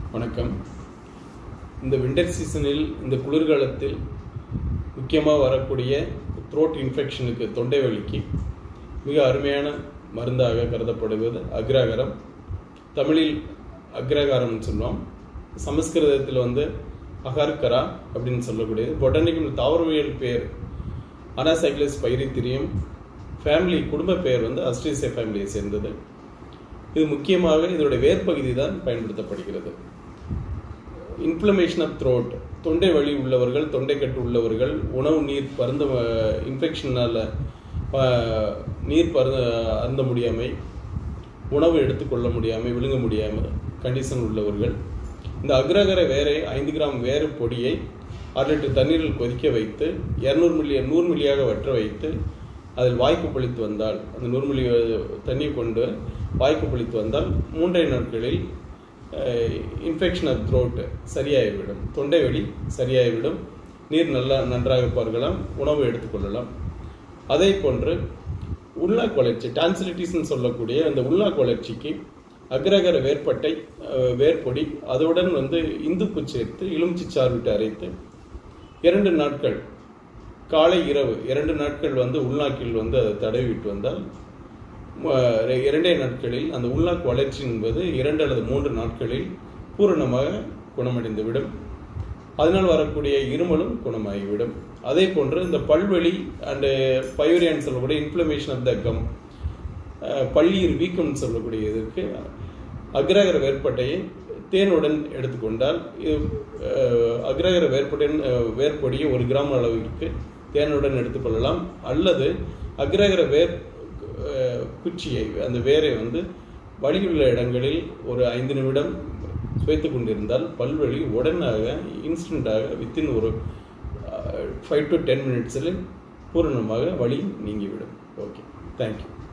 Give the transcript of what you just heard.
வணக்கம் இந்த விண்டர் சீசனில் இந்த குளிர்காலத்தில் முக்கியமாக வரக்கூடிய த்ரோட் இன்ஃபெக்ஷனுக்கு தொண்டை வலிக்கு மிக அருமையான மருந்தாக கருதப்படுவது அக்ராகரம் தமிழில் அக்ரகாரம்னு சொல்லுவோம் சமஸ்கிருதத்தில் வந்து அகர்கரா அப்படின்னு சொல்லக்கூடியது பொட்டானிக்கல் தாவரவியல் பேர் அனாசைக்ளஸ் பைரித்திரியம் ஃபேமிலி குடும்ப பெயர் வந்து அஸ்ட்ரீசியா ஃபேமிலியை சேர்ந்தது இது முக்கியமாக இதோடைய வேர்ப்பகுதி தான் பயன்படுத்தப்படுகிறது இன்ஃப்ளமேஷன் ஆஃப் த்ரோட் தொண்டை வலி உள்ளவர்கள் தொண்டைக்கட்டு உள்ளவர்கள் உணவு நீர் பருந்த இன்ஃபெக்ஷனால் நீர் பருந்த அருந்த முடியாமை உணவு எடுத்துக்கொள்ள முடியாமல் விழுங்க முடியாமல் கண்டிஷன் உள்ளவர்கள் இந்த அக்ரகர வேரை ஐந்து கிராம் வேறு பொடியை அரை லிட்டர் தண்ணீரில் கொதிக்க வைத்து இரநூறு மில்லி நூறு மில்லியாக வற்ற வைத்து அதில் வாய்க்கு பழித்து வந்தால் அந்த நூறு மில்லி தண்ணீர் கொண்டு வாய்க்கு பழித்து வந்தால் மூன்றை நாட்களில் இன்ஃபெக்ஷன் ஆஃப் த்ரோட் சரியாகிவிடும் தொண்டை வலி சரியாகிவிடும் நீர் நல்லா நன்றாக பார்க்கலாம் உணவு எடுத்துக்கொள்ளலாம் அதே போன்று உள்நாக்கு வளர்ச்சி டான்சிலிட்டிஸ்ன்னு சொல்லக்கூடிய அந்த உள்நாக்கு வளர்ச்சிக்கு அக்ரகர வேர்ப்பட்டை வேர்ப்பொடி அதனுடன் வந்து இந்துப்பு சேர்த்து எலுமிச்சி சாறு விட்டு அரைத்து இரண்டு நாட்கள் காலை இரவு இரண்டு நாட்கள் வந்து உள்நாக்கில் வந்து அதை தடவிட்டு வந்தால் இரண்டே நாட்களில் அந்த உள்நாக்கு வளர்ச்சி என்பது இரண்டு அல்லது மூன்று நாட்களில் பூரணமாக குணமடைந்து விடும் அதனால் வரக்கூடிய இருமலும் குணமாகிவிடும் அதே போன்று இந்த பல்வெளி அண்டு பயோரியான்னு சொல்லக்கூடிய இன்ஃப்ளமேஷன் ஆஃப் த கம் பள்ளீர் வீக்கம்னு சொல்லக்கூடிய இதற்கு அக்ரகர வேர்ப்பட்டையை தேனுடன் எடுத்துக்கொண்டால் அக்ரகர வேர்ப்பட்டையின் வேர்ப்பொடியை ஒரு கிராம் அளவிற்கு தேனுடன் எடுத்துக்கொள்ளலாம் அல்லது அக்ரகர வேர் குச்சியை அந்த வேரை வந்து வலியுள்ள இடங்களில் ஒரு ஐந்து நிமிடம் சுவைத்து கொண்டிருந்தால் பல்வழி உடனாக இன்ஸ்டண்ட்டாக வித்தின் ஒரு ஃபைவ் டு டென் மினிட்ஸில் பூரணமாக வலி நீங்கிவிடும் ஓகே தேங்க்யூ